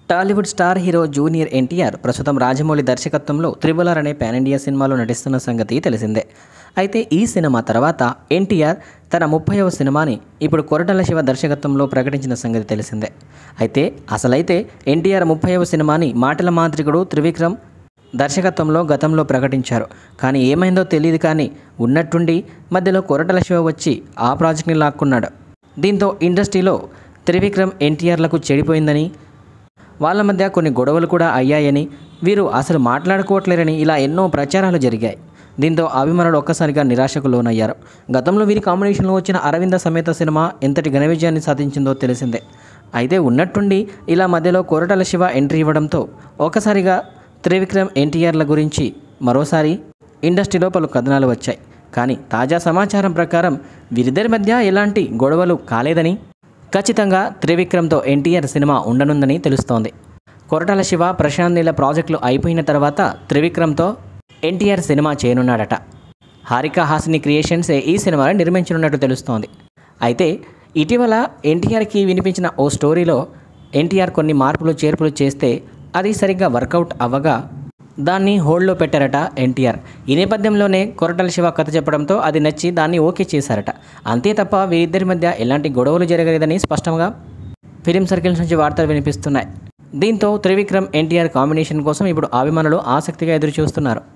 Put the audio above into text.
Tollywood star hero junior NTR ప్రస్తుతం రాజమౌళి దర్శకత్వంలో triple R అనే పాన్ ఇండియా సినిమాలో నటిస్తున్న సంగతి తెలిసిందే అయితే ఈ సినిమా తర్వాత ఎన్టీఆర్ తన ముప్పైవ సినిమాని ఇప్పుడు కొరటల శివ దర్శకత్వంలో ప్రకటించిన సంగతి తెలిసిందే అయితే అసలైతే ఎన్టీఆర్ ముప్పైవ సినిమాని మాటల మాంత్రికుడు త్రివిక్రమ్ దర్శకత్వంలో గతంలో ప్రకటించారు కానీ ఏమైందో తెలియదు కానీ ఉన్నట్టుండి మధ్యలో కొరటల శివ వచ్చి ఆ ప్రాజెక్ట్ని లాక్కున్నాడు దీంతో ఇండస్ట్రీలో త్రివిక్రమ్ ఎన్టీఆర్లకు చెడిపోయిందని వాళ్ళ మధ్య కొన్ని గొడవలు కూడా అయ్యాయని వీరు అసలు మాట్లాడుకోవట్లేరని ఇలా ఎన్నో ప్రచారాలు జరిగాయి దీంతో అభిమానులు ఒక్కసారిగా నిరాశకు లోనయ్యారు గతంలో వీరి కాంబినేషన్లో వచ్చిన అరవింద సమేత సినిమా ఎంతటి ఘన విజయాన్ని సాధించిందో తెలిసిందే అయితే ఉన్నట్టుండి ఇలా మధ్యలో కొరటల శివ ఎంట్రీ ఇవ్వడంతో ఒక్కసారిగా త్రివిక్రమ్ ఎన్టీఆర్ల గురించి మరోసారి ఇండస్ట్రీలో పలు కథనాలు వచ్చాయి కానీ తాజా సమాచారం ప్రకారం వీరిద్దరి మధ్య ఎలాంటి గొడవలు కాలేదని ఖచ్చితంగా త్రివిక్రమ్తో ఎన్టీఆర్ సినిమా ఉండనుందని తెలుస్తోంది కొరటాల శివ ప్రశాంత్ నీల ప్రాజెక్టులు అయిపోయిన తర్వాత త్రివిక్రమ్తో ఎన్టీఆర్ సినిమా చేయనున్నాడట హారిక హాసిని క్రియేషన్సే ఈ సినిమాని నిర్మించనున్నట్టు తెలుస్తోంది అయితే ఇటీవల ఎన్టీఆర్కి వినిపించిన ఓ స్టోరీలో ఎన్టీఆర్ కొన్ని మార్పులు చేర్పులు చేస్తే అది సరిగ్గా వర్కౌట్ అవ్వగా దాన్ని హోల్డ్లో పెట్టారట ఎన్టీఆర్ ఈ నేపథ్యంలోనే కొరటల శివ కథ చెప్పడంతో అది నచ్చి దాన్ని ఓకే చేశారట అంతే తప్ప వీరిద్దరి మధ్య ఎలాంటి గొడవలు జరగలేదని స్పష్టంగా ఫిలిం సర్కిల్స్ నుంచి వార్తలు వినిపిస్తున్నాయి దీంతో త్రివిక్రమ్ ఎన్టీఆర్ కాంబినేషన్ కోసం ఇప్పుడు అభిమానులు ఆసక్తిగా ఎదురు చూస్తున్నారు